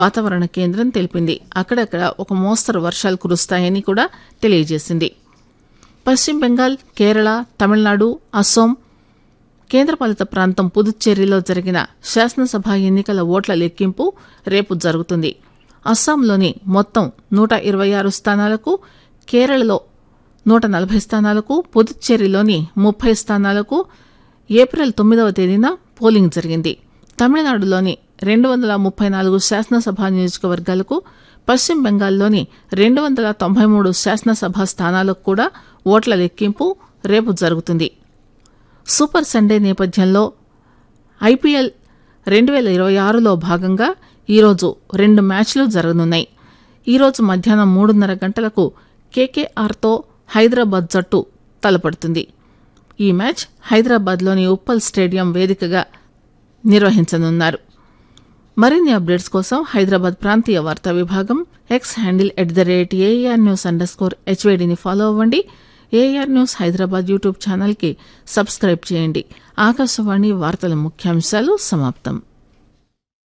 వాతావరణ కేంద్రం తెలిపింది అక్కడక్కడ ఒక మోస్తరు వర్షాలు కురుస్తాయని కూడా తెలియజేసింది పశ్చిమ బెంగాల్ కేరళ తమిళనాడు అస్సోం కేంద్రపాలిత ప్రాంతం పుదుచ్చేరిలో జరిగిన శాసనసభ ఎన్నికల ఓట్ల లెక్కింపు రేపు జరుగుతుంది అస్సాంలోని మొత్తం నూట ఇరవై ఆరు స్థానాలకు కేరళలో నూట నలభై స్థానాలకు పుదుచ్చేరిలోని ముప్పై స్థానాలకు ఏప్రిల్ తొమ్మిదవ తేదీన పోలింగ్ జరిగింది తమిళనాడులోని రెండు వందల ముప్పై నాలుగు శాసనసభ నియోజకవర్గాలకు పశ్చిమ బెంగాల్లోని రెండు వందల తొంభై మూడు శాసనసభ స్థానాలకు కూడా ఓట్ల లెక్కింపు రేపు జరుగుతుంది సూపర్ సండే నేపథ్యంలో ఐపీఎల్ రెండు వేల ఇరవై ఆరులో భాగంగా ఈరోజు రెండు మ్యాచ్లు జరగనున్నాయి ఈరోజు మధ్యాహ్నం మూడున్నర గంటలకు కేకేఆర్తో హైదరాబాద్ జట్టు తలపడుతుంది ఈ మ్యాచ్ హైదరాబాద్లోని ఉప్పల్ స్టేడియం వేదికగా నిర్వహించనున్నారు మరిన్ని అప్డేట్స్ కోసం హైదరాబాద్ ప్రాంతీయ వార్తా విభాగం X handle at the rate AR news underscore హెచ్వేడిని ఫాలో అవ్వండి ఏఆర్ న్యూస్ హైదరాబాద్ యూట్యూబ్ ఛానల్కి సబ్స్క్రైబ్ చేయండి ఆకాశవాణి వార్తల ముఖ్యాంశాలు సమాప్తం